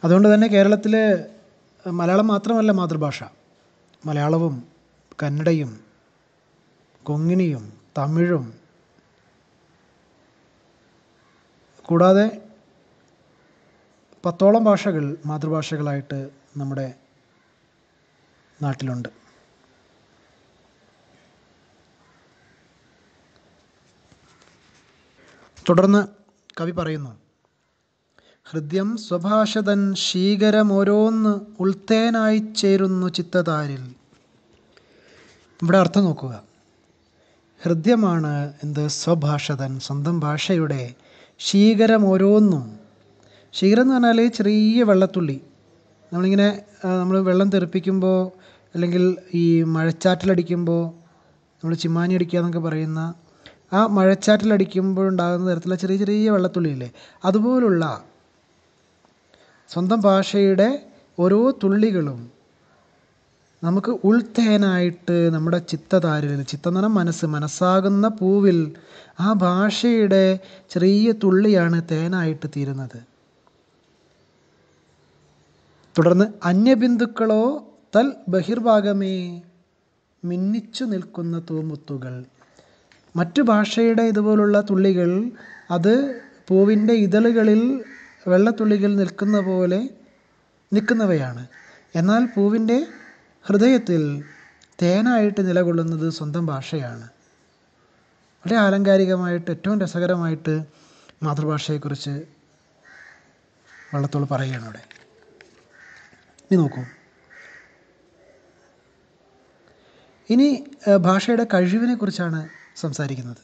അതുകൊണ്ട് തന്നെ കേരളത്തിൽ മലയാളം മാത്രമല്ല മാതൃഭാഷ മലയാളവും കന്നഡയും കൊങ്ങിണിയും തമിഴും കൂടാതെ പത്തോളം ഭാഷകൾ മാതൃഭാഷകളായിട്ട് നമ്മുടെ നാട്ടിലുണ്ട് തുടർന്ന് കവി പറയുന്നു ഹൃദ്യം സ്വഭാഷതൻ ശീകരമോരോന്ന് ഉൾത്തേനായി ചേരുന്നു ചിത്തതാരിൽ ഇവിടെ അർത്ഥം നോക്കുക ഹൃദ്യമാണ് എന്ത് സ്വഭാഷതൻ സ്വന്തം ഭാഷയുടെ ശീകരം ഓരോന്നും ശീകരം എന്ന് പറഞ്ഞാൽ ചെറിയ വെള്ളത്തുള്ളി നമ്മളിങ്ങനെ നമ്മൾ വെള്ളം തെറിപ്പിക്കുമ്പോൾ അല്ലെങ്കിൽ ഈ മഴച്ചാറ്റിലടിക്കുമ്പോൾ നമ്മൾ ചിമ്മാനി അടിക്കുക എന്നൊക്കെ പറയുന്ന ആ മഴച്ചാറ്റിലടിക്കുമ്പോൾ ഉണ്ടാകുന്ന തരത്തിലുള്ള ചെറിയ ചെറിയ വെള്ളത്തുള്ളിയില്ലേ അതുപോലുള്ള സ്വന്തം ഭാഷയുടെ ഓരോ തുള്ളികളും നമുക്ക് ഉൾത്തേനായിട്ട് നമ്മുടെ ചിത്തതാരിൽ ചിത്തം എന്ന് പറഞ്ഞാൽ മനസ്സ് മനസ്സാകുന്ന പൂവിൽ ആ ഭാഷയുടെ ചെറിയ തുള്ളിയാണ് തേനായിട്ട് തീരുന്നത് തുടർന്ന് അന്യബിന്ദുക്കളോ തൽ ബഹിർഭാഗമേ മിന്നിച്ചു നിൽക്കുന്ന തൂമുത്തുകൾ മറ്റു ഭാഷയുടെ ഇതുപോലുള്ള തുള്ളികൾ അത് പൂവിൻ്റെ ഇതളുകളിൽ വെള്ളത്തുള്ളികൾ നിൽക്കുന്ന പോലെ നിൽക്കുന്നവയാണ് എന്നാൽ പൂവിൻ്റെ ഹൃദയത്തിൽ തേനായിട്ട് നിലകൊള്ളുന്നത് സ്വന്തം ഭാഷയാണ് വളരെ ആലങ്കാരികമായിട്ട് ഏറ്റവും രസകരമായിട്ട് മാതൃഭാഷയെക്കുറിച്ച് വള്ളത്തോൾ പറയുകയാണ് ഇവിടെ ഇനി നോക്കൂ ഇനി ഏഹ്, ഭാഷയുടെ കഴിവിനെ കുറിച്ചാണ് സംസാരിക്കുന്നത്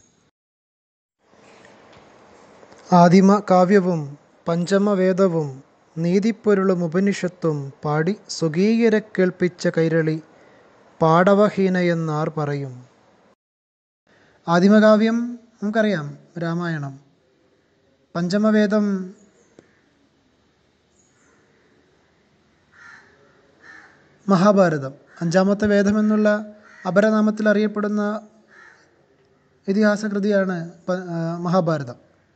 ആദിമ കാവ്യവും പഞ്ചമവേദവും നീതിപ്പൊരുളും ഉപനിഷത്തും പാടി സ്വകീയരെ കേൾപ്പിച്ച കൈരളി പാടവഹീനയെന്നാർ പറയും ആദിമകാവ്യം നമുക്കറിയാം രാമായണം പഞ്ചമവേദം മഹാഭാരതം അഞ്ചാമത്തെ വേദം എന്നുള്ള അപരനാമത്തിൽ അറിയപ്പെടുന്ന ഇതിഹാസ കൃതിയാണ് പ- ആ, മഹാഭാരതം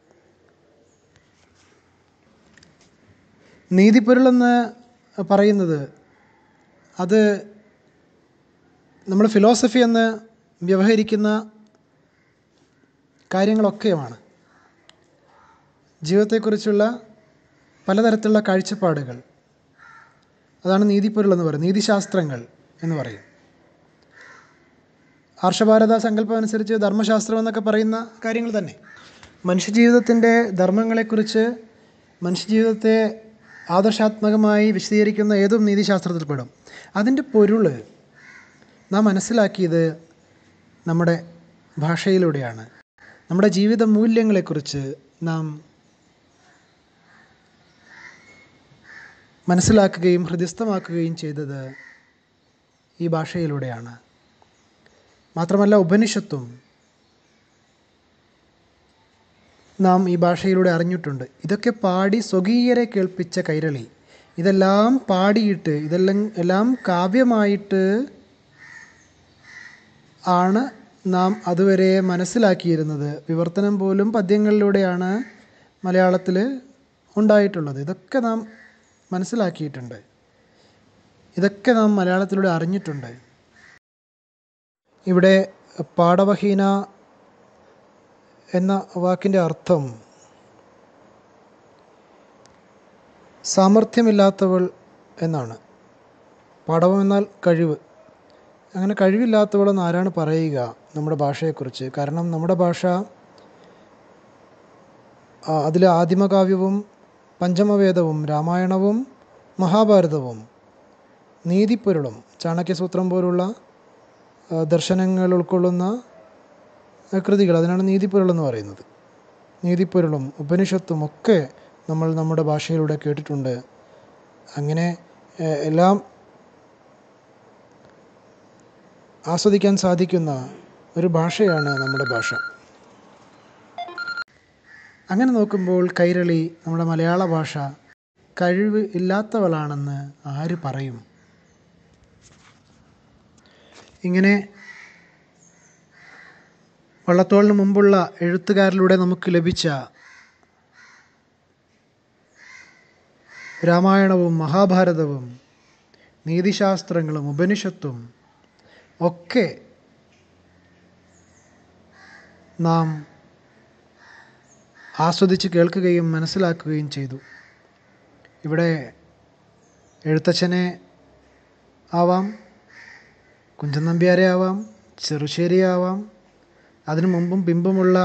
നീതിപ്പൊരുളെന്ന് പറയുന്നത് അത് നമ്മൾ ഫിലോസഫി എന്ന് വ്യവഹരിക്കുന്ന കാര്യങ്ങളൊക്കെയുമാണ് ജീവിതത്തെക്കുറിച്ചുള്ള പലതരത്തിലുള്ള കാഴ്ചപ്പാടുകൾ അതാണ് നീതിപ്പൊരുൾ എന്ന് പറയുന്നത് നീതിശാസ്ത്രങ്ങൾ എന്ന് പറയും ആർഷഭാരത സങ്കല്പം അനുസരിച്ച് ധർമ്മശാസ്ത്രം എന്നൊക്കെ പറയുന്ന കാര്യങ്ങൾ തന്നെ മനുഷ്യജീവിതത്തിൻ്റെ ധർമ്മങ്ങളെക്കുറിച്ച് മനുഷ്യജീവിതത്തെ ആദർശാത്മകമായി വിശദീകരിക്കുന്ന ഏതും നീതിശാസ്ത്രത്തിൽ പെടും അതിൻ്റെ പൊരുൾ നാം മനസ്സിലാക്കിയത് നമ്മുടെ ഭാഷയിലൂടെയാണ് നമ്മുടെ ജീവിത മൂല്യങ്ങളെക്കുറിച്ച് നാം മനസ്സിലാക്കുകയും ഹൃദയസ്ഥമാക്കുകയും ചെയ്തത് ഈ ഭാഷയിലൂടെയാണ് മാത്രമല്ല ഉപനിഷത്തും നാം ഈ ഭാഷയിലൂടെ അറിഞ്ഞിട്ടുണ്ട് ഇതൊക്കെ പാടി സ്വകീയരെ കേൾപ്പിച്ച കൈരളി ഇതെല്ലാം പാടിയിട്ട് ഇതെല്ലാം എല്ലാം കാവ്യമായിട്ട് ആണ് നാം അതുവരെ മനസ്സിലാക്കിയിരുന്നത് വിവർത്തനം പോലും പദ്യങ്ങളിലൂടെയാണ് മലയാളത്തിൽ ഉണ്ടായിട്ടുള്ളത് ഇതൊക്കെ നാം മനസ്സിലാക്കിയിട്ടുണ്ട് ഇതൊക്കെ നാം മലയാളത്തിലൂടെ അറിഞ്ഞിട്ടുണ്ട് ഇവിടെ പാടവഹീന എന്ന വാക്കിൻ്റെ അർത്ഥം സാമർഥ്യമില്ലാത്തവൾ എന്നാണ് പാടവം എന്നാൽ കഴിവ് അങ്ങനെ കഴിവില്ലാത്തവളെന്ന് ആരാണ് പറയുക നമ്മുടെ ഭാഷയെക്കുറിച്ച് കാരണം നമ്മുടെ ഭാഷ അതിൽ ആദിമകാവ്യവും പഞ്ചമവേദവും രാമായണവും മഹാഭാരതവും നീതിപ്പൊരുളും ചാണക്യസൂത്രം പോലുള്ള ആ, ദർശനങ്ങൾ ഉൾക്കൊള്ളുന്ന ആ, കൃതികൾ അതിനാണ് നീതിപ്പൊരുൾ എന്ന് പറയുന്നത് നീതിപ്പൊരുളും ഉപനിഷത്തും ഒക്കെ നമ്മൾ നമ്മുടെ ഭാഷയിലൂടെ കേട്ടിട്ടുണ്ട് അങ്ങനെ ഏ, എല്ലാം ആസ്വദിക്കാൻ സാധിക്കുന്ന ഒരു ഭാഷയാണ് നമ്മുടെ ഭാഷ അങ്ങനെ നോക്കുമ്പോൾ കൈരളി നമ്മുടെ മലയാള ഭാഷ കഴിവ് ഇല്ലാത്തവളാണെന്ന് ആര് പറയും ഇങ്ങനെ വള്ളത്തോളിന് മുമ്പുള്ള എഴുത്തുകാരിലൂടെ നമുക്ക് ലഭിച്ച രാമായണവും മഹാഭാരതവും നീതിശാസ്ത്രങ്ങളും ഉപനിഷത്തും ഒക്കെ നാം ആസ്വദിച്ച് കേൾക്കുകയും മനസ്സിലാക്കുകയും ചെയ്തു ഇവിടെ എഴുത്തച്ഛനെ ആവാം കുഞ്ചൻ നമ്പ്യാരെ ആവാം ചെറുശ്ശേരി ആവാം അതിനു മുമ്പും പിമ്പുമുള്ള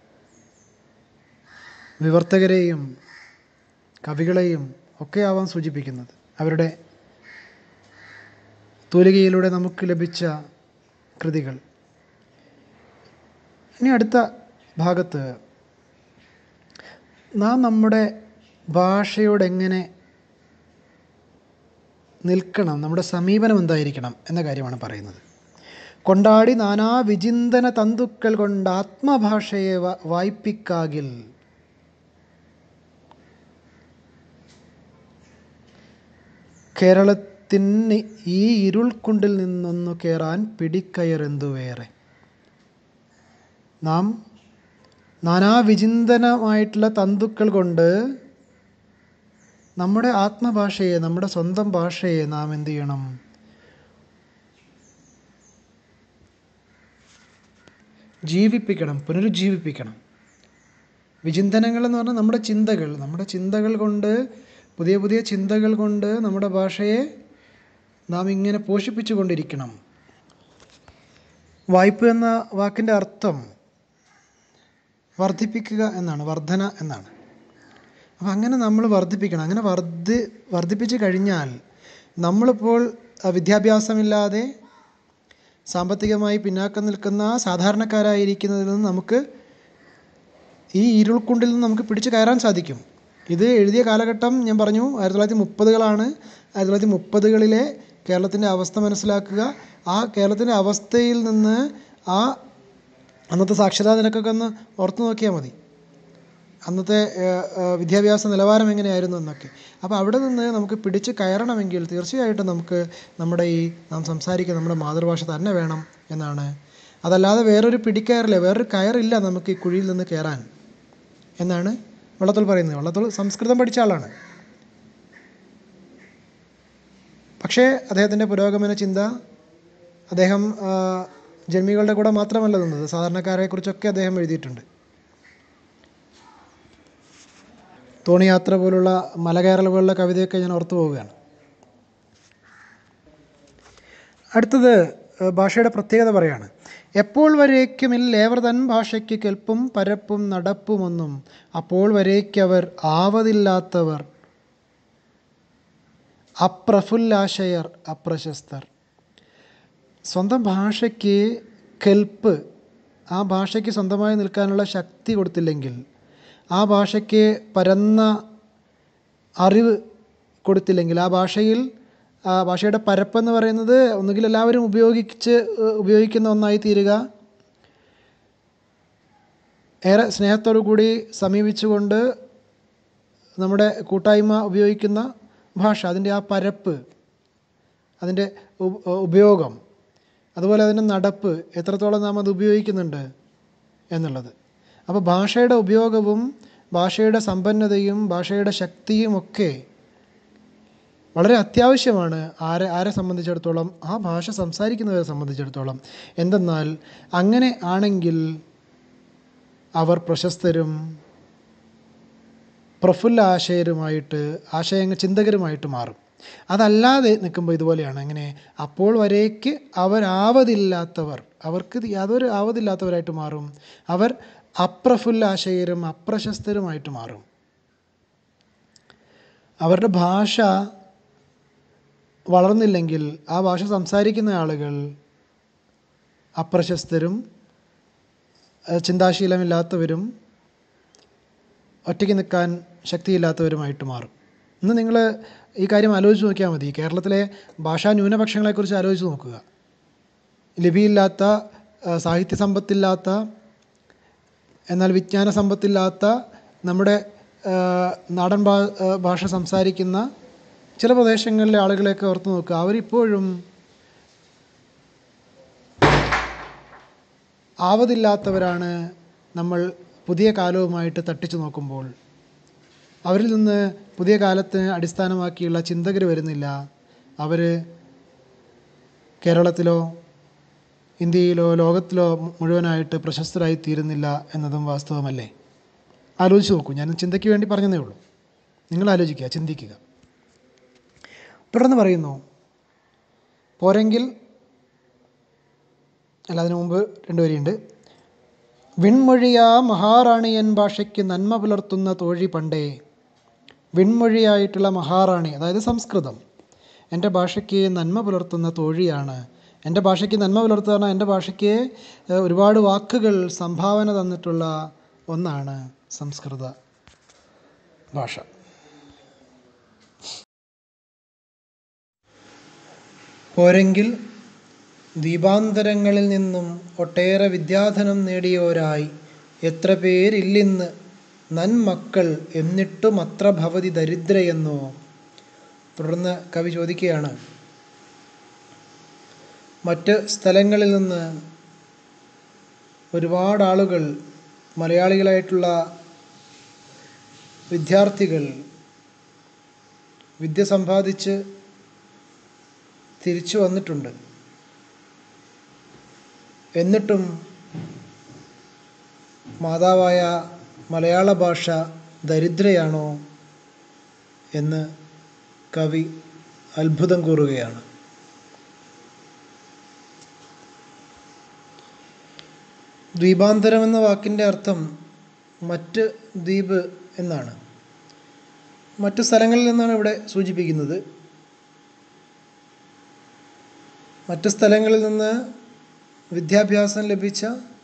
വിവർത്തകരെയും കവികളെയും ഒക്കെ ആവാം സൂചിപ്പിക്കുന്നത് അവരുടെ തൂലികയിലൂടെ നമുക്ക് ലഭിച്ച കൃതികൾ ഇനി അടുത്ത ഭാഗത്ത് നാം നമ്മുടെ ഭാഷയോട് എങ്ങനെ നിൽക്കണം നമ്മുടെ സമീപനം എന്തായിരിക്കണം എന്ന കാര്യമാണ് പറയുന്നത് കൊണ്ടാടി നാനാ വിചിന്തന തന്തുക്കൾ കൊണ്ട് ആത്മഭാഷയെ വ- വായ്പിക്കാകിൽ കേരളത്തിന് ഈ ഇരുൾക്കുണ്ടിൽ നിന്നൊന്നു കയറാൻ പിടിക്കയറെന്തു വേറെ നാം നാനാവിചിന്തനമായിട്ടുള്ള തന്തുക്കൾ കൊണ്ട് നമ്മുടെ ആത്മഭാഷയെ നമ്മുടെ സ്വന്തം ഭാഷയെ നാം എന്ത് ചെയ്യണം ജീവിപ്പിക്കണം പുനരുജ്ജീവിപ്പിക്കണം വിചിന്തനങ്ങൾ എന്ന് പറഞ്ഞാൽ നമ്മുടെ ചിന്തകൾ നമ്മുടെ ചിന്തകൾ കൊണ്ട് പുതിയ പുതിയ ചിന്തകൾ കൊണ്ട് നമ്മുടെ ഭാഷയെ നാം ഇങ്ങനെ പോഷിപ്പിച്ചു കൊണ്ടിരിക്കണം വായ്പ എന്ന വാക്കിൻ്റെ അർത്ഥം വർദ്ധിപ്പിക്കുക എന്നാണ് വർധന എന്നാണ് അപ്പം അങ്ങനെ നമ്മൾ വർദ്ധിപ്പിക്കണം അങ്ങനെ വർദ്ധി വർദ്ധിപ്പിച്ച് കഴിഞ്ഞാൽ നമ്മളിപ്പോൾ അഹ് വിദ്യാഭ്യാസമില്ലാതെ സാമ്പത്തികമായി പിന്നാക്കം നിൽക്കുന്ന സാധാരണക്കാരായിരിക്കുന്നതിൽ നിന്ന് നമുക്ക് ഈ ഇരുൾക്കുണ്ടിൽ നിന്ന് നമുക്ക് പിടിച്ചു കയറാൻ സാധിക്കും ഇത് എഴുതിയ കാലഘട്ടം ഞാൻ പറഞ്ഞു ആയിരത്തി തൊള്ളായിരത്തി മുപ്പതുകളാണ് ആയിരത്തി തൊള്ളായിരത്തി മുപ്പതുകളിലെ കേരളത്തിൻ്റെ അവസ്ഥ മനസ്സിലാക്കുക ആ കേരളത്തിൻ്റെ അവസ്ഥയിൽ നിന്ന് ആ അന്നത്തെ സാക്ഷരതാ നിരക്കൊക്കെ ഒന്ന് ഓർത്തു നോക്കിയാൽ മതി അന്നത്തെ ഏഹ്, ഏഹ്, വിദ്യാഭ്യാസ നിലവാരം എങ്ങനെയായിരുന്നു എന്നൊക്കെ അപ്പോൾ അവിടെ നിന്ന് നമുക്ക് പിടിച്ച് കയറണമെങ്കിൽ തീർച്ചയായിട്ടും നമുക്ക് നമ്മുടെ ഈ നാം സംസാരിക്കുന്ന നമ്മുടെ മാതൃഭാഷ തന്നെ വേണം എന്നാണ് അതല്ലാതെ വേറൊരു പിടിക്കയറില്ല വേറൊരു കയറില്ല നമുക്ക് ഈ കുഴിയിൽ നിന്ന് കയറാൻ എന്നാണ് വള്ളത്തോൾ പറയുന്നത് വള്ളത്തോൾ സംസ്കൃതം പഠിച്ച ആളാണ് പക്ഷേ അദ്ദേഹത്തിൻ്റെ പുരോഗമന ചിന്ത അദ്ദേഹം ആ, ജന്മികളുടെ കൂടെ മാത്രമല്ല നിന്നത് സാധാരണക്കാരെക്കുറിച്ചൊക്കെ അദ്ദേഹം എഴുതിയിട്ടുണ്ട് തോണിയാത്ര പോലുള്ള മലകയറൽ പോലുള്ള കവിതയൊക്കെ ഞാൻ ഓർത്തു പോവുകയാണ് അടുത്തത് ഏഹ്, ഭാഷയുടെ പ്രത്യേകത പറയാണ് എപ്പോൾ വരേക്കുമില്ലേവർ തൻ ഭാഷയ്ക്ക് കെൽപ്പും പരപ്പും നടപ്പുമൊന്നും അപ്പോൾ വരേക്കവർ ആവതില്ലാത്തവർ അപ്രഫുല്ലാശയർ അപ്രശസ്തർ സ്വന്തം ഭാഷയ്ക്ക് കെൽപ്പ് ആ ഭാഷയ്ക്ക് സ്വന്തമായി നിൽക്കാനുള്ള ശക്തി കൊടുത്തില്ലെങ്കിൽ ആ ഭാഷയ്ക്ക് പരന്ന അറിവ് കൊടുത്തില്ലെങ്കിൽ ആ ഭാഷയിൽ ആ ഭാഷയുടെ പരപ്പെന്ന് പറയുന്നത് ഒന്നുകിൽ എല്ലാവരും ഉപയോഗിച്ച് ഏഹ്, ഉപയോഗിക്കുന്ന ഒന്നായി തീരുക ഏറെ സ്നേഹത്തോടു കൂടി സമീപിച്ചുകൊണ്ട് നമ്മുടെ കൂട്ടായ്മ ഉപയോഗിക്കുന്ന ഭാഷ അതിൻ്റെ ആ പരപ്പ് അതിൻ്റെ ഉ- ഉപയോഗം അതുപോലെ അതിൻ്റെ നടപ്പ് എത്രത്തോളം നാം അത് ഉപയോഗിക്കുന്നുണ്ട് എന്നുള്ളത് അപ്പോൾ ഭാഷയുടെ ഉപയോഗവും ഭാഷയുടെ സമ്പന്നതയും ഭാഷയുടെ ശക്തിയും ഒക്കെ വളരെ അത്യാവശ്യമാണ് ആരെ ആരെ സംബന്ധിച്ചിടത്തോളം ആ ഭാഷ സംസാരിക്കുന്നവരെ സംബന്ധിച്ചിടത്തോളം എന്തെന്നാൽ അങ്ങനെ ആണെങ്കിൽ അവർ പ്രശസ്തരും പ്രഫുല്ല ആശയരുമായിട്ട് ആശയങ്ങൾ ചിന്തകരുമായിട്ട് മാറും അതല്ലാതെ നിൽക്കുമ്പോൾ ഇതുപോലെയാണ് അങ്ങനെ അപ്പോൾ വരേക്ക് അവരാവതില്ലാത്തവർ അവർക്ക് ഇത് യാതൊരു ആവതില്ലാത്തവരായിട്ട് മാറും അവർ അപ്രഫുല്ല ആശയരും അപ്രശസ്തരുമായിട്ട് മാറും അവരുടെ ഭാഷ വളർന്നില്ലെങ്കിൽ ആ ഭാഷ സംസാരിക്കുന്ന ആളുകൾ അപ്രശസ്തരും ഏഹ് ചിന്താശീലമില്ലാത്തവരും ഒറ്റയ്ക്ക് നിൽക്കാൻ ശക്തിയില്ലാത്തവരുമായിട്ട് മാറും ഇന്ന് നിങ്ങൾ ഈ കാര്യം ആലോചിച്ച് നോക്കിയാൽ മതി കേരളത്തിലെ ഭാഷാ ന്യൂനപക്ഷങ്ങളെക്കുറിച്ച് ആലോചിച്ച് നോക്കുക ലിപിയില്ലാത്ത ആ, സാഹിത്യ സമ്പത്തില്ലാത്ത എന്നാൽ വിജ്ഞാന സമ്പത്തില്ലാത്ത നമ്മുടെ ആ, നാടൻ ഭാ ആ, ഭാഷ സംസാരിക്കുന്ന ചില പ്രദേശങ്ങളിലെ ആളുകളെയൊക്കെ ഓർത്ത് നോക്കുക അവരിപ്പോഴും ആവതില്ലാത്തവരാണ് നമ്മൾ പുതിയ കാലവുമായിട്ട് തട്ടിച്ചു നോക്കുമ്പോൾ അവരിൽ നിന്ന് പുതിയ കാലത്ത് അടിസ്ഥാനമാക്കിയുള്ള ചിന്തകർ വരുന്നില്ല അവർ കേരളത്തിലോ ഇന്ത്യയിലോ ലോകത്തിലോ മുഴുവനായിട്ട് പ്രശസ്തരായി തീരുന്നില്ല എന്നതും വാസ്തവമല്ലേ ആലോചിച്ച് നോക്കൂ ഞാൻ ചിന്തയ്ക്ക് വേണ്ടി പറഞ്ഞതേ ഉള്ളൂ നിങ്ങൾ ആലോചിക്കുക ചിന്തിക്കുക തുടർന്ന് പറയുന്നു പോരെങ്കിൽ അല്ല അതിനു മുമ്പ് രണ്ട് വരിയുണ്ട് വിൺമൊഴിയാ മഹാറാണിയൻ ഭാഷയ്ക്ക് നന്മ പുലർത്തുന്ന തോഴി പണ്ടേ വിൺമൊഴിയായിട്ടുള്ള മഹാറാണി അതായത് സംസ്കൃതം എൻ്റെ ഭാഷയ്ക്ക് നന്മ പുലർത്തുന്ന തോഴിയാണ് എൻ്റെ ഭാഷയ്ക്ക് നന്മ പുലർത്തുക പറഞ്ഞാൽ എൻ്റെ ഭാഷയ്ക്ക് ഏഹ്, ഒരുപാട് വാക്കുകൾ സംഭാവന തന്നിട്ടുള്ള ഒന്നാണ് സംസ്കൃത ഭാഷ പോരെങ്കിൽ ദ്വീപാന്തരങ്ങളിൽ നിന്നും ഒട്ടേറെ വിദ്യാധനം നേടിയോരായി എത്ര പേരില്ലിന്ന് നന്മക്കൾ എന്നിട്ടും അത്ര ഭവതി ദരിദ്രയെന്നോ തുടർന്ന് കവി ചോദിക്കുകയാണ് മറ്റ് സ്ഥലങ്ങളിൽ നിന്ന് ഒരുപാട് ആളുകൾ മലയാളികളായിട്ടുള്ള വിദ്യാർത്ഥികൾ വിദ്യ സമ്പാദിച്ച് തിരിച്ചു വന്നിട്ടുണ്ട് എന്നിട്ടും മാതാവായ മലയാള ഭാഷ ദരിദ്രയാണോ എന്ന് കവി അത്ഭുതം കൂറുകയാണ് ദ്വീപാന്തരം എന്ന വാക്കിൻ്റെ അർത്ഥം മറ്റ് ദ്വീപ് എന്നാണ് മറ്റു സ്ഥലങ്ങളിൽ നിന്നാണ് ഇവിടെ സൂചിപ്പിക്കുന്നത് മറ്റു സ്ഥലങ്ങളിൽ നിന്ന് വിദ്യാഭ്യാസം ലഭിച്ച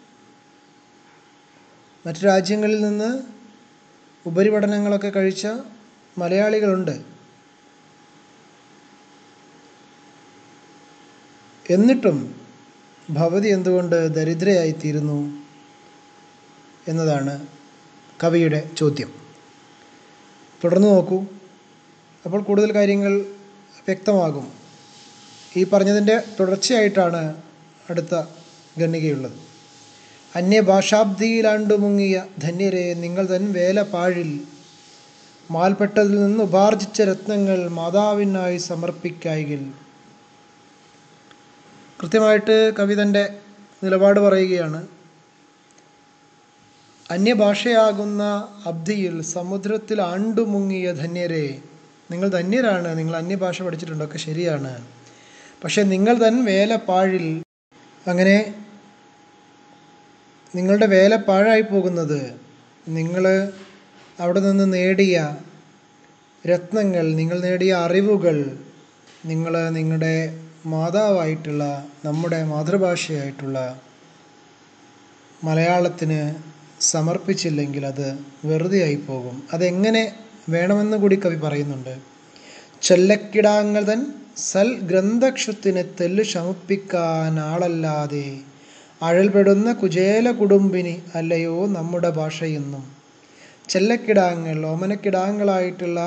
മറ്റു രാജ്യങ്ങളിൽ നിന്ന് ഉപരിപഠനങ്ങളൊക്കെ കഴിച്ച മലയാളികളുണ്ട് എന്നിട്ടും ഭവതി എന്തുകൊണ്ട് ദരിദ്രയായിത്തീരുന്നു എന്നതാണ് കവിയുടെ ചോദ്യം തുടർന്ന് നോക്കൂ അപ്പോൾ കൂടുതൽ കാര്യങ്ങൾ വ്യക്തമാകും ഈ പറഞ്ഞതിൻ്റെ തുടർച്ചയായിട്ടാണ് അടുത്ത ഖണ്ഡികയുള്ളത് അന്യഭാഷാബ്ദിയിലാണ്ടു മുങ്ങിയ ധന്യരെ നിങ്ങൾ തൻ വേല പാഴിൽ മാൽപ്പെട്ടതിൽ നിന്ന് ഉപാർജിച്ച രത്നങ്ങൾ മാതാവിനായി സമർപ്പിക്കായിൽ കൃത്യമായിട്ട് കവി തൻ്റെ നിലപാട് പറയുകയാണ് അന്യഭാഷയാകുന്ന അബ്ദിയിൽ സമുദ്രത്തിൽ ആണ്ടുമുങ്ങിയ ധന്യരെ നിങ്ങൾ ധന്യരാണ് നിങ്ങൾ അന്യഭാഷ പഠിച്ചിട്ടുണ്ട് ഒക്കെ ശരിയാണ് പക്ഷെ നിങ്ങൾ തൻ വേല പാഴിൽ അങ്ങനെ നിങ്ങളുടെ വേല പാഴായി പോകുന്നത് നിങ്ങൾ അവിടെ നിന്ന് നേടിയ രത്നങ്ങൾ നിങ്ങൾ നേടിയ അറിവുകൾ നിങ്ങൾ നിങ്ങളുടെ മാതാവായിട്ടുള്ള നമ്മുടെ മാതൃഭാഷയായിട്ടുള്ള മലയാളത്തിന് സമർപ്പിച്ചില്ലെങ്കിൽ അത് വെറുതെയായി പോകും അതെങ്ങനെ വേണമെന്ന് കൂടി കവി പറയുന്നുണ്ട് ചൊല്ലക്കിടാങ്ങൾ തൻ സൽ ഗ്രന്ഥക്ഷുത്തിന് തെല്ല് ശമിപ്പിക്കാൻ ആളല്ലാതെ അഴൽപ്പെടുന്ന കുചേല കുടുംബിനി അല്ലയോ നമ്മുടെ ഭാഷയെന്നും ചെല്ലക്കിടാങ്ങൾ ഓമനക്കിടാങ്ങളായിട്ടുള്ള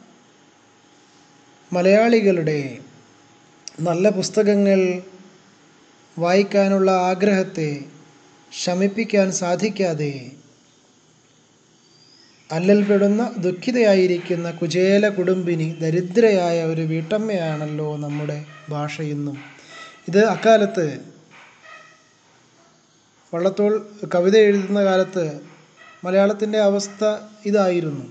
മലയാളികളുടെ നല്ല പുസ്തകങ്ങൾ വായിക്കാനുള്ള ആഗ്രഹത്തെ ശമിപ്പിക്കാൻ സാധിക്കാതെ അല്ലൽപ്പെടുന്ന ദുഃഖിതയായിരിക്കുന്ന കുചേല കുടുംബിനി ദരിദ്രയായ ഒരു വീട്ടമ്മയാണല്ലോ നമ്മുടെ ഭാഷയെന്നും ഇത് അക്കാലത്ത് വള്ളത്തോൾ കവിത എഴുതുന്ന കാലത്ത് മലയാളത്തിൻ്റെ അവസ്ഥ ഇതായിരുന്നു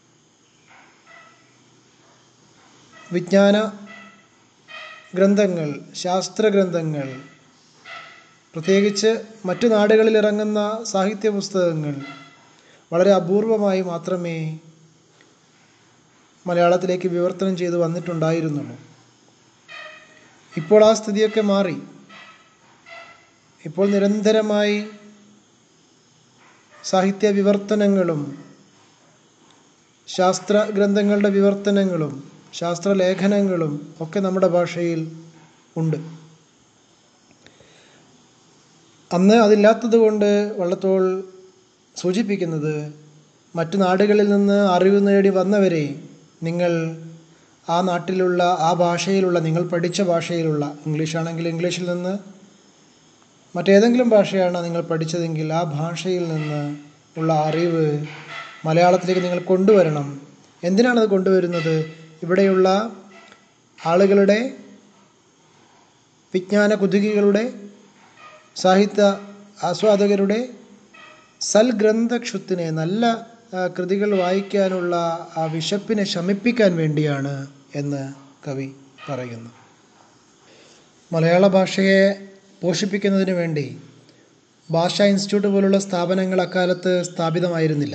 വിജ്ഞാന ഗ്രന്ഥങ്ങൾ ശാസ്ത്ര ഗ്രന്ഥങ്ങൾ പ്രത്യേകിച്ച് മറ്റു നാടുകളിൽ ഇറങ്ങുന്ന സാഹിത്യ പുസ്തകങ്ങൾ വളരെ അപൂർവമായി മാത്രമേ മലയാളത്തിലേക്ക് വിവർത്തനം ചെയ്ത് വന്നിട്ടുണ്ടായിരുന്നുള്ളൂ ഇപ്പോൾ ആ സ്ഥിതിയൊക്കെ മാറി ഇപ്പോൾ നിരന്തരമായി സാഹിത്യ വിവർത്തനങ്ങളും ശാസ്ത്ര ഗ്രന്ഥങ്ങളുടെ വിവർത്തനങ്ങളും ശാസ്ത്രലേഖനങ്ങളും ഒക്കെ നമ്മുടെ ഭാഷയിൽ ഉണ്ട് അന്ന് അതില്ലാത്തത് കൊണ്ട് വള്ളത്തോൾ സൂചിപ്പിക്കുന്നത് മറ്റു നാടുകളിൽ നിന്ന് അറിവ് നേടി വന്നവരെ നിങ്ങൾ ആ നാട്ടിലുള്ള ആ ഭാഷയിലുള്ള നിങ്ങൾ പഠിച്ച ഭാഷയിലുള്ള ഇംഗ്ലീഷാണെങ്കിൽ ഇംഗ്ലീഷിൽ നിന്ന് മറ്റേതെങ്കിലും ഭാഷയാണ് നിങ്ങൾ പഠിച്ചതെങ്കിൽ ആ ഭാഷയിൽ നിന്ന് ഉള്ള അറിവ് മലയാളത്തിലേക്ക് നിങ്ങൾ കൊണ്ടുവരണം എന്തിനാണത് കൊണ്ടുവരുന്നത് ഇവിടെയുള്ള ആളുകളുടെ വിജ്ഞാന കുതുകികളുടെ സാഹിത്യ ആസ്വാദകരുടെ സൽഗ്രന്ഥക്ഷുത്തിനെ നല്ല ആ, കൃതികൾ വായിക്കാനുള്ള ആ വിശപ്പിനെ ശമിപ്പിക്കാൻ വേണ്ടിയാണ് എന്ന് കവി പറയുന്നു മലയാള ഭാഷയെ പോഷിപ്പിക്കുന്നതിന് വേണ്ടി ഭാഷാ ഇൻസ്റ്റിറ്റ്യൂട്ട് പോലുള്ള സ്ഥാപനങ്ങൾ അക്കാലത്ത് സ്ഥാപിതമായിരുന്നില്ല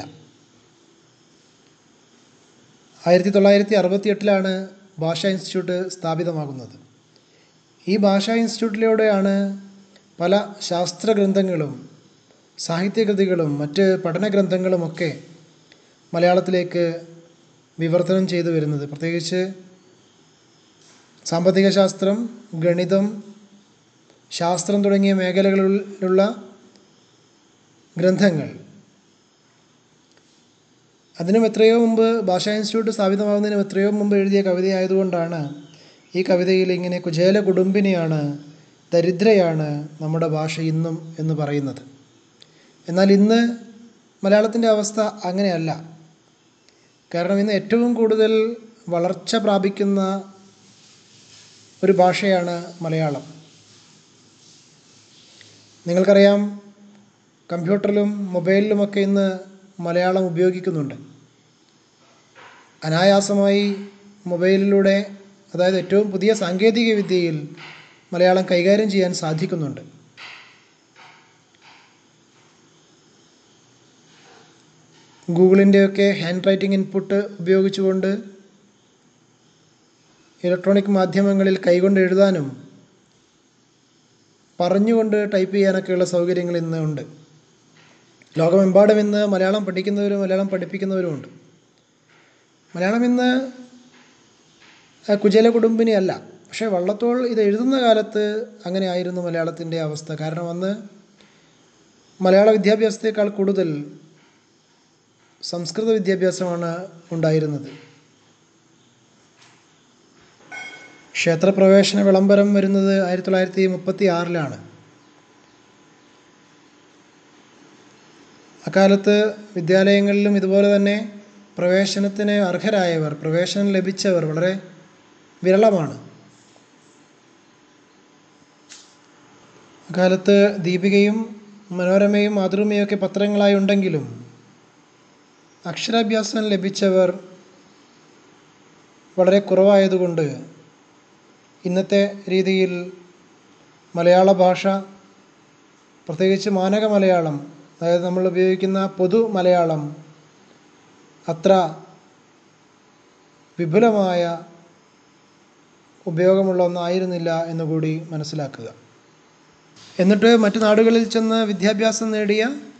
ആയിരത്തി തൊള്ളായിരത്തി അറുപത്തി എട്ടിലാണ് ഭാഷാ ഇൻസ്റ്റിറ്റ്യൂട്ട് സ്ഥാപിതമാകുന്നത് ഈ ഭാഷാ ഇൻസ്റ്റിറ്റ്യൂട്ടിലൂടെയാണ് പല ശാസ്ത്ര ഗ്രന്ഥങ്ങളും സാഹിത്യകൃതികളും മറ്റ് പഠന ഗ്രന്ഥങ്ങളുമൊക്കെ മലയാളത്തിലേക്ക് വിവർത്തനം ചെയ്തു വരുന്നത് പ്രത്യേകിച്ച് സാമ്പത്തിക ശാസ്ത്രം ഗണിതം ശാസ്ത്രം തുടങ്ങിയ മേഖലകളിലുള്ള ഗ്രന്ഥങ്ങൾ അതിനും എത്രയോ മുമ്പ് ഭാഷാ ഇൻസ്റ്റിറ്റ്യൂട്ട് സ്ഥാപിതമാകുന്നതിനും എത്രയോ മുമ്പ് എഴുതിയ കവിതയായതുകൊണ്ടാണ് ഈ കവിതയിൽ ഇങ്ങനെ കുചേല കുടുംബിനിയാണ് ദരിദ്രയാണ് നമ്മുടെ ഭാഷ ഇന്നും എന്ന് പറയുന്നത് എന്നാൽ ഇന്ന് മലയാളത്തിൻ്റെ അവസ്ഥ അങ്ങനെയല്ല കാരണം ഇന്ന് ഏറ്റവും കൂടുതൽ വളർച്ച പ്രാപിക്കുന്ന ഒരു ഭാഷയാണ് മലയാളം നിങ്ങൾക്കറിയാം കമ്പ്യൂട്ടറിലും മൊബൈലിലുമൊക്കെ ഇന്ന് മലയാളം ഉപയോഗിക്കുന്നുണ്ട് അനായാസമായി മൊബൈലിലൂടെ അതായത് ഏറ്റവും പുതിയ സാങ്കേതിക വിദ്യയിൽ മലയാളം കൈകാര്യം ചെയ്യാൻ സാധിക്കുന്നുണ്ട് ഗൂഗിളിൻ്റെയൊക്കെ ഹാൻഡ് റൈറ്റിംഗ് ഇൻപുട്ട് ഉപയോഗിച്ചുകൊണ്ട് ഇലക്ട്രോണിക് മാധ്യമങ്ങളിൽ കൈകൊണ്ട് എഴുതാനും പറഞ്ഞുകൊണ്ട് ടൈപ്പ് ചെയ്യാനൊക്കെയുള്ള സൗകര്യങ്ങൾ ഇന്ന് ഉണ്ട് ലോകമെമ്പാടും ഇന്ന് മലയാളം പഠിക്കുന്നവരും മലയാളം പഠിപ്പിക്കുന്നവരുമുണ്ട് മലയാളം ഇന്ന് ആ, കുചേല കുടുംബിനി അല്ല പക്ഷേ വള്ളത്തോൾ ഇത് എഴുതുന്ന കാലത്ത് അങ്ങനെ ആയിരുന്നു മലയാളത്തിൻ്റെ അവസ്ഥ കാരണം അന്ന് മലയാള വിദ്യാഭ്യാസത്തേക്കാൾ കൂടുതൽ സംസ്കൃത വിദ്യാഭ്യാസമാണ് ഉണ്ടായിരുന്നത് ക്ഷേത്രപ്രവേശന വിളംബരം വരുന്നത് ആയിരത്തി തൊള്ളായിരത്തി മുപ്പത്തി ആറിലാണ് അക്കാലത്ത് വിദ്യാലയങ്ങളിലും ഇതുപോലെ തന്നെ പ്രവേശനത്തിന് അർഹരായവർ പ്രവേശനം ലഭിച്ചവർ വളരെ വിരളമാണ് അക്കാലത്ത് ദീപികയും മനോരമയും മാതൃഭൂമിയൊക്കെ പത്രങ്ങളായി ഉണ്ടെങ്കിലും അക്ഷരാഭ്യാസം ലഭിച്ചവർ വളരെ കുറവായതുകൊണ്ട് ഇന്നത്തെ രീതിയിൽ മലയാള ഭാഷ പ്രത്യേകിച്ച് മാനക മലയാളം അതായത് നമ്മൾ ഉപയോഗിക്കുന്ന പൊതു മലയാളം അത്ര വിപുലമായ ഉപയോഗമുള്ള ഒന്നായിരുന്നില്ല എന്നുകൂടി മനസ്സിലാക്കുക എന്നിട്ട് മറ്റു നാടുകളിൽ ചെന്ന് വിദ്യാഭ്യാസം നേടിയ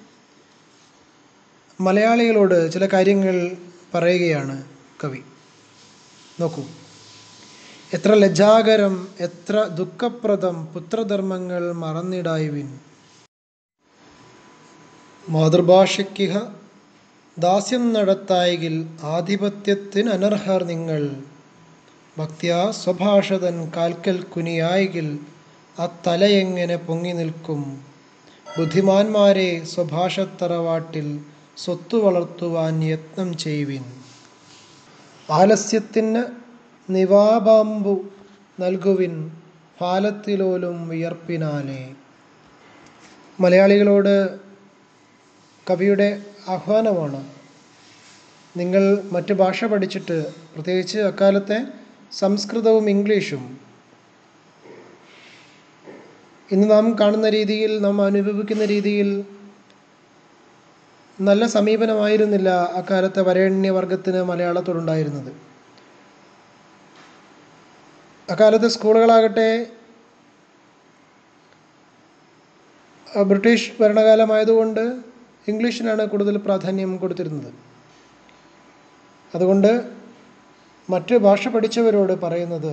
മലയാളികളോട് ചില കാര്യങ്ങൾ പറയുകയാണ് കവി നോക്കൂ എത്ര ലജ്ജാകരം എത്ര ദുഃഖപ്രദം പുത്രധർമ്മങ്ങൾ മറന്നിടായുവിൻ മാതൃഭാഷയ്ക്കിഹ ദാസ്യം നടത്തായെങ്കിൽ ആധിപത്യത്തിന് അനർഹർ നിങ്ങൾ ഭക്തിയാ സ്വഭാഷതൻ കാൽക്കൽ കുനിയായെങ്കിൽ ആ തലയെങ്ങനെ പൊങ്ങി നിൽക്കും ബുദ്ധിമാന്മാരെ സ്വഭാഷത്തറവാട്ടിൽ സ്വത്തു വളർത്തുവാൻ യത്നം ചെയ്യുവിൻ ആലസ്യത്തിന് നിവാപാമ്പു നൽകുവിൻ ഫാലത്തിലോലും വിയർപ്പിനാലേ മലയാളികളോട് കവിയുടെ ആഹ്വാനമാണ് നിങ്ങൾ മറ്റ് ഭാഷ പഠിച്ചിട്ട് പ്രത്യേകിച്ച് അക്കാലത്തെ സംസ്കൃതവും ഇംഗ്ലീഷും ഇന്ന് നാം കാണുന്ന രീതിയിൽ നാം അനുഭവിക്കുന്ന രീതിയിൽ നല്ല സമീപനമായിരുന്നില്ല അക്കാലത്തെ വരേണ്യവർഗത്തിന് മലയാളത്തോടുണ്ടായിരുന്നത് അക്കാലത്തെ സ്കൂളുകളാകട്ടെ അഹ് ബ്രിട്ടീഷ് ഭരണകാലമായതുകൊണ്ട് ഇംഗ്ലീഷിനാണ് കൂടുതൽ പ്രാധാന്യം കൊടുത്തിരുന്നത് അതുകൊണ്ട് മറ്റ് ഭാഷ പഠിച്ചവരോട് പറയുന്നത്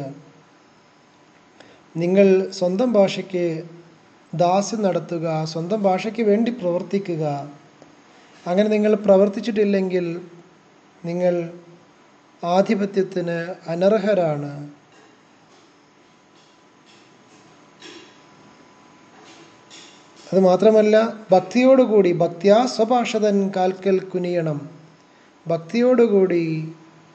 നിങ്ങൾ സ്വന്തം ഭാഷയ്ക്ക് ദാസ്യം നടത്തുക സ്വന്തം ഭാഷയ്ക്ക് വേണ്ടി പ്രവർത്തിക്കുക അങ്ങനെ നിങ്ങൾ പ്രവർത്തിച്ചിട്ടില്ലെങ്കിൽ നിങ്ങൾ ആധിപത്യത്തിന് അനർഹരാണ് അത് മാത്രമല്ല ഭക്തിയോടുകൂടി ഭക്തിയാ സ്വഭാഷതൻ കാൽക്കൽ കുനിയണം ഭക്തിയോടുകൂടി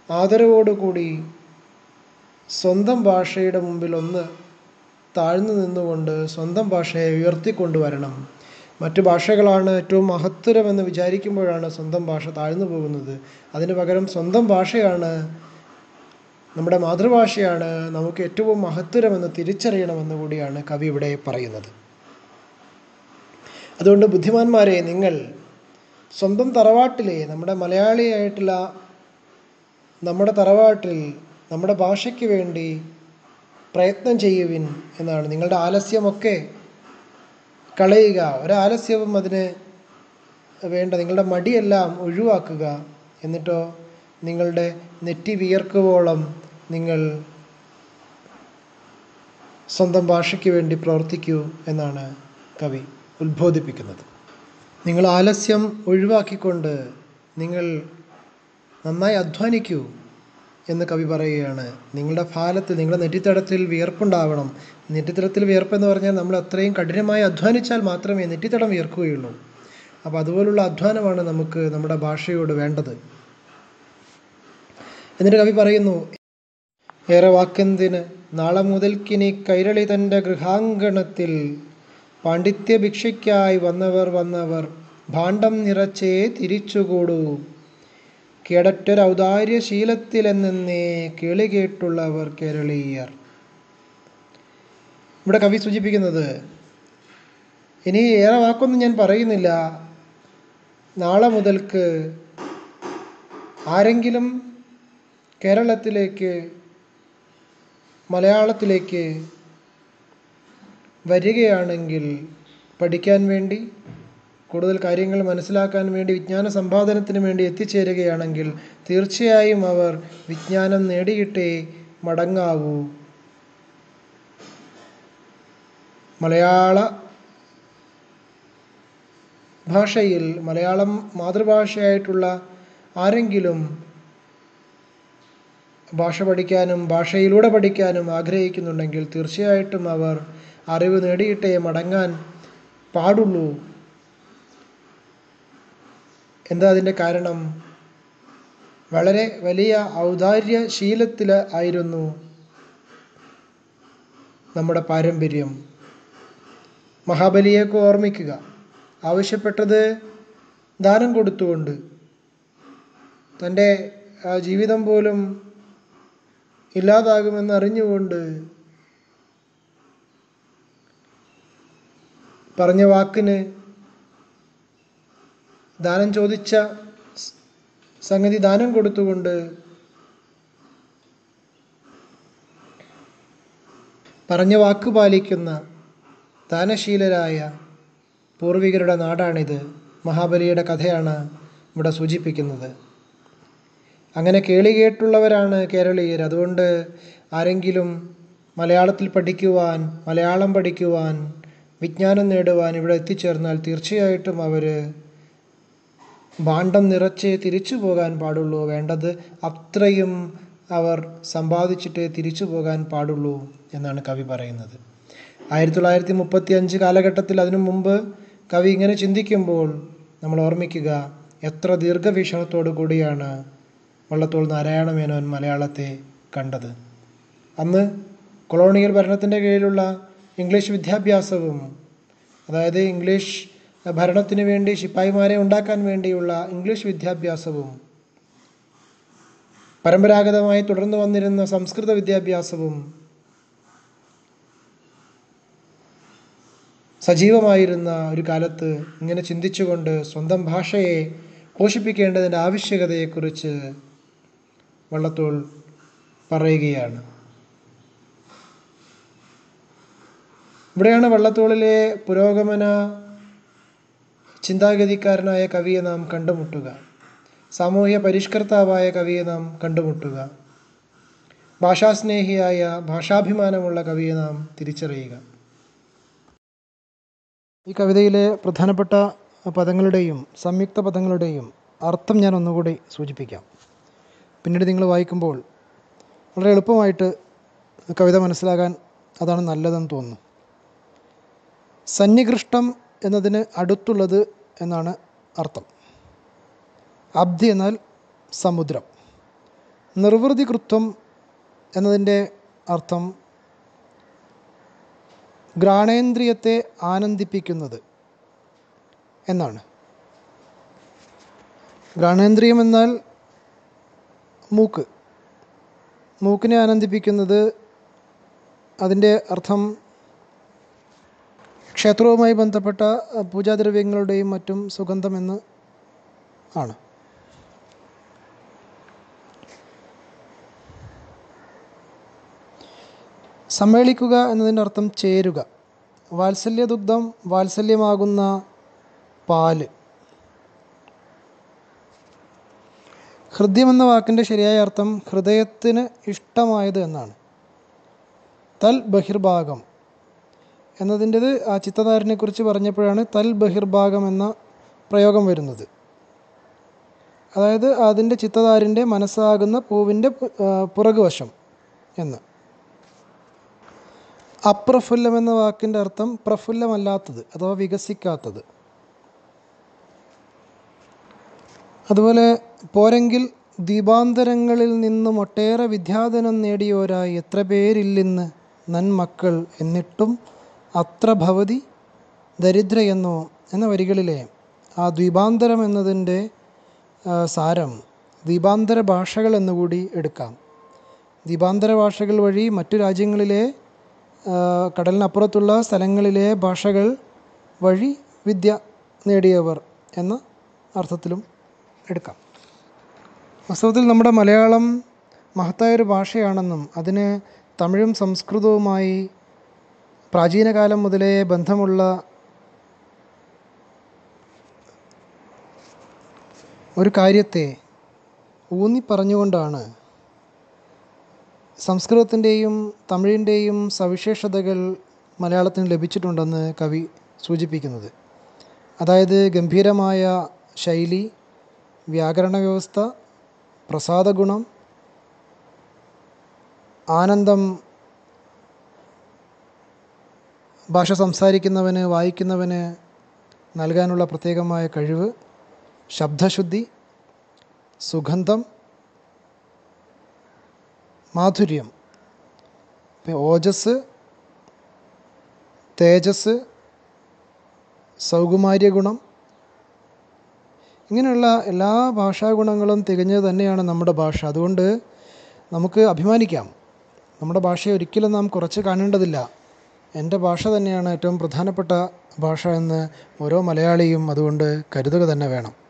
ആദരവോടുകൂടി സ്വന്തം ഭാഷയുടെ മുമ്പിൽ ഒന്ന് താഴ്ന്നു നിന്നുകൊണ്ട് സ്വന്തം ഭാഷയെ ഉയർത്തിക്കൊണ്ടുവരണം മറ്റു ഭാഷകളാണ് ഏറ്റവും മഹത്തരമെന്ന് വിചാരിക്കുമ്പോഴാണ് സ്വന്തം ഭാഷ താഴ്ന്നു പോകുന്നത് അതിന് പകരം സ്വന്തം ഭാഷയാണ് നമ്മുടെ മാതൃഭാഷയാണ് നമുക്ക് ഏറ്റവും മഹത്തരമെന്ന് തിരിച്ചറിയണമെന്ന് കൂടിയാണ് കവി ഇവിടെ പറയുന്നത് അതുകൊണ്ട് ബുദ്ധിമാന്മാരെ നിങ്ങൾ സ്വന്തം തറവാട്ടിലെ നമ്മുടെ മലയാളിയായിട്ടുള്ള നമ്മുടെ തറവാട്ടിൽ നമ്മുടെ ഭാഷയ്ക്ക് വേണ്ടി പ്രയത്നം ചെയ്യുവിൻ എന്നാണ് നിങ്ങളുടെ ആലസ്യമൊക്കെ കളയുക ഒരാലസ്യവും അതിന് വേണ്ട നിങ്ങളുടെ മടിയെല്ലാം ഒഴിവാക്കുക എന്നിട്ടോ നിങ്ങളുടെ നെറ്റി വിയർക്കുവോളം നിങ്ങൾ സ്വന്തം ഭാഷയ്ക്ക് വേണ്ടി പ്രവർത്തിക്കൂ എന്നാണ് കവി ഉത്ബോധിപ്പിക്കുന്നത് നിങ്ങൾ ആലസ്യം ഒഴിവാക്കിക്കൊണ്ട് നിങ്ങൾ നന്നായി അധ്വാനിക്കൂ എന്ന് കവി പറയുകയാണ് നിങ്ങളുടെ ഫാലത്തിൽ നിങ്ങളുടെ നെറ്റിത്തടത്തിൽ വിയർപ്പുണ്ടാവണം നെറ്റിത്തടത്തിൽ വിയർപ്പെന്ന് പറഞ്ഞാൽ നമ്മൾ അത്രയും കഠിനമായി അധ്വാനിച്ചാൽ മാത്രമേ നെറ്റിത്തടം വിയർക്കുകയുള്ളൂ അപ്പോൾ അതുപോലുള്ള അധ്വാനമാണ് നമുക്ക് നമ്മുടെ ഭാഷയോട് വേണ്ടത് എന്നിട്ട് കവി പറയുന്നു ഏറെ വാക്കെന്തിന് നാളെ മുതൽക്കിനി കൈരളി തൻ്റെ ഗൃഹാങ്കണത്തിൽ പാണ്ഡിത്യ ഭിക്ഷയ്ക്കായി വന്നവർ വന്നവർ ഭാണ്ഡം നിറച്ചേ തിരിച്ചുകൂടൂ കേടറ്റൊരൗദാര്യശീലത്തിലെന്നേ കേളി കേട്ടുള്ളവർ കേരളീയർ ഇവിടെ കവി സൂചിപ്പിക്കുന്നത് ഇനി ഏറെ വാക്കൊന്നും ഞാൻ പറയുന്നില്ല നാളെ മുതൽക്ക് ആരെങ്കിലും കേരളത്തിലേക്ക് മലയാളത്തിലേക്ക് വരികയാണെങ്കിൽ പഠിക്കാൻ വേണ്ടി കൂടുതൽ കാര്യങ്ങൾ മനസ്സിലാക്കാൻ വേണ്ടി വിജ്ഞാന സമ്പാദനത്തിന് വേണ്ടി എത്തിച്ചേരുകയാണെങ്കിൽ തീർച്ചയായും അവർ വിജ്ഞാനം നേടിയിട്ടേ മടങ്ങാവൂ മലയാള ഭാഷയിൽ മലയാളം മാതൃഭാഷയായിട്ടുള്ള ആരെങ്കിലും ഭാഷ പഠിക്കാനും ഭാഷയിലൂടെ പഠിക്കാനും ആഗ്രഹിക്കുന്നുണ്ടെങ്കിൽ തീർച്ചയായിട്ടും അവർ അറിവ് നേടിയിട്ടേ മടങ്ങാൻ പാടുള്ളൂ എന്താ അതിൻ്റെ കാരണം വളരെ വലിയ ഔദാര്യശീലത്തിൽ ആയിരുന്നു നമ്മുടെ പാരമ്പര്യം മഹാബലിയൊക്കെ ഓർമ്മിക്കുക ആവശ്യപ്പെട്ടത് ദാനം കൊടുത്തുകൊണ്ട് തൻ്റെ ആ ജീവിതം പോലും ഇല്ലാതാകുമെന്ന് അറിഞ്ഞുകൊണ്ട് പറഞ്ഞ വാക്കിന് ദാനം ചോദിച്ച സ് സംഗതി ദാനം കൊടുത്തുകൊണ്ട് പറഞ്ഞ വാക്ക് പാലിക്കുന്ന ദാനശീലരായ പൂർവികരുടെ നാടാണിത് മഹാബലിയുടെ കഥയാണ് ഇവിടെ സൂചിപ്പിക്കുന്നത് അങ്ങനെ കേളി കേട്ടുള്ളവരാണ് കേരളീയർ അതുകൊണ്ട് ആരെങ്കിലും മലയാളത്തിൽ പഠിക്കുവാൻ മലയാളം പഠിക്കുവാൻ വിജ്ഞാനം നേടുവാൻ ഇവിടെ എത്തിച്ചേർന്നാൽ തീർച്ചയായിട്ടും അവർ ഭാണ്ഡം നിറച്ച് തിരിച്ചു പോകാൻ പാടുള്ളൂ വേണ്ടത് അത്രയും അവർ സമ്പാദിച്ചിട്ട് തിരിച്ചു പോകാൻ പാടുള്ളൂ എന്നാണ് കവി പറയുന്നത് ആയിരത്തി തൊള്ളായിരത്തി മുപ്പത്തി അഞ്ച് കാലഘട്ടത്തിൽ അതിനു മുമ്പ് കവി ഇങ്ങനെ ചിന്തിക്കുമ്പോൾ നമ്മൾ ഓർമ്മിക്കുക എത്ര ദീർഘവീക്ഷണത്തോടു കൂടിയാണ് വള്ളത്തോൾ നാരായണ മേനോൻ മലയാളത്തെ കണ്ടത് അന്ന് കൊളോണിയൽ ഭരണത്തിൻ്റെ കീഴിലുള്ള ഇംഗ്ലീഷ് വിദ്യാഭ്യാസവും അതായത് ഇംഗ്ലീഷ് ഭരണത്തിന് വേണ്ടി ശിപ്പായിമാരെ ഉണ്ടാക്കാൻ വേണ്ടിയുള്ള ഇംഗ്ലീഷ് വിദ്യാഭ്യാസവും പരമ്പരാഗതമായി തുടർന്നു വന്നിരുന്ന സംസ്കൃത വിദ്യാഭ്യാസവും സജീവമായിരുന്ന ഒരു കാലത്ത് ഇങ്ങനെ ചിന്തിച്ചുകൊണ്ട് സ്വന്തം ഭാഷയെ പോഷിപ്പിക്കേണ്ടതിൻ്റെ ആവശ്യകതയെക്കുറിച്ച് വള്ളത്തോൾ പറയുകയാണ് ഇവിടെയാണ് വള്ളത്തോളിലെ പുരോഗമന ചിന്താഗതിക്കാരനായ കവിയെ നാം കണ്ടുമുട്ടുക സാമൂഹ്യ പരിഷ്കർത്താവായ കവിയെ നാം കണ്ടുമുട്ടുക ഭാഷാസ്നേഹിയായ ഭാഷാഭിമാനമുള്ള കവിയെ നാം തിരിച്ചറിയുക ഈ കവിതയിലെ പ്രധാനപ്പെട്ട പദങ്ങളുടെയും സംയുക്ത പദങ്ങളുടെയും അർത്ഥം ഞാൻ ഒന്നുകൂടി സൂചിപ്പിക്കാം പിന്നീട് നിങ്ങൾ വായിക്കുമ്പോൾ വളരെ എളുപ്പമായിട്ട് കവിത മനസ്സിലാകാൻ അതാണ് നല്ലതെന്ന് തോന്നുന്നു സന്നികൃഷ്ടം എന്നതിന് അടുത്തുള്ളത് എന്നാണ് അർത്ഥം അബ്ധി എന്നാൽ സമുദ്രം നിർവൃതികൃത്വം എന്നതിൻ്റെ അർത്ഥം ഘ്രാണേന്ദ്രിയത്തെ ആനന്ദിപ്പിക്കുന്നത് എന്നാണ് ഘ്രാണേന്ദ്രിയം എന്നാൽ മൂക്ക് മൂക്കിനെ ആനന്ദിപ്പിക്കുന്നത് അതിൻ്റെ അർത്ഥം ക്ഷേത്രവുമായി ബന്ധപ്പെട്ട പൂജാദ്രവ്യങ്ങളുടെയും മറ്റും സുഗന്ധമെന്ന് ആണ് സമ്മേളിക്കുക എന്നതിൻ്റെ അർത്ഥം ചേരുക വാത്സല്യദുഗ്ധം വാത്സല്യമാകുന്ന പാല് ഹൃദ്യം എന്ന വാക്കിൻ്റെ ശരിയായ അർത്ഥം ഹൃദയത്തിന് ഇഷ്ടമായത് എന്നാണ് തൽ ബഹിർഭാഗം എന്നതിൻ്റെത് ആ ചിത്തധാരനെക്കുറിച്ച് പറഞ്ഞപ്പോഴാണ് തൽ ബഹിർഭാഗം എന്ന പ്രയോഗം വരുന്നത് അതായത് അതിൻ്റെ ചിത്തധാരിൻ്റെ മനസ്സാകുന്ന പൂവിൻ്റെ പുറകുവശം എന്ന് അപ്രഫുല്ലം എന്ന വാക്കിൻ്റെ അർത്ഥം പ്രഫുല്ലമല്ലാത്തത് അഥവാ വികസിക്കാത്തത് അതുപോലെ പോരെങ്കിൽ ദീപാന്തരങ്ങളിൽ നിന്നും ഒട്ടേറെ വിദ്യാധനം നേടിയോരായി എത്ര പേരില്ലിന്ന് നന്മക്കൾ എന്നിട്ടും അത്ര ഭവതി ദരിദ്രയെന്നോ എന്ന വരികളിലെ ആ ദ്വീപാന്തരം എന്നതിൻ്റെ സാരം ദ്വീപാന്തര ഭാഷകൾ എന്നുകൂടി എടുക്കാം ദ്വീപാന്തര ഭാഷകൾ വഴി മറ്റു രാജ്യങ്ങളിലെ കടലിനപ്പുറത്തുള്ള സ്ഥലങ്ങളിലെ ഭാഷകൾ വഴി വിദ്യ നേടിയവർ എന്ന അർത്ഥത്തിലും എടുക്കാം വാസ്തവത്തിൽ നമ്മുടെ മലയാളം മഹത്തായൊരു ഭാഷയാണെന്നും അതിന് തമിഴും സംസ്കൃതവുമായി പ്രാചീന കാലം മുതലേ ബന്ധമുള്ള ഒരു കാര്യത്തെ ഊന്നി പറഞ്ഞുകൊണ്ടാണ് സംസ്കൃതത്തിൻ്റെയും തമിഴിൻ്റെയും സവിശേഷതകൾ മലയാളത്തിന് ലഭിച്ചിട്ടുണ്ടെന്ന് കവി സൂചിപ്പിക്കുന്നത് അതായത് ഗംഭീരമായ ശൈലി വ്യാകരണ വ്യവസ്ഥ പ്രസാദഗുണം ആനന്ദം ഭാഷ സംസാരിക്കുന്നവന് വായിക്കുന്നവന് നൽകാനുള്ള പ്രത്യേകമായ കഴിവ് ശബ്ദശുദ്ധി സുഗന്ധം മാധുര്യം ഓജസ് തേജസ് സൗകുമാര്യ ഗുണം ഇങ്ങനെയുള്ള എല്ലാ ഭാഷാഗുണങ്ങളും തികഞ്ഞത് തന്നെയാണ് നമ്മുടെ ഭാഷ അതുകൊണ്ട് നമുക്ക് അഭിമാനിക്കാം നമ്മുടെ ഭാഷയെ ഒരിക്കലും നാം കുറച്ച് കാണേണ്ടതില്ല എൻ്റെ ഭാഷ തന്നെയാണ് ഏറ്റവും പ്രധാനപ്പെട്ട ഭാഷ എന്ന് ഓരോ മലയാളിയും അതുകൊണ്ട് കരുതുക തന്നെ വേണം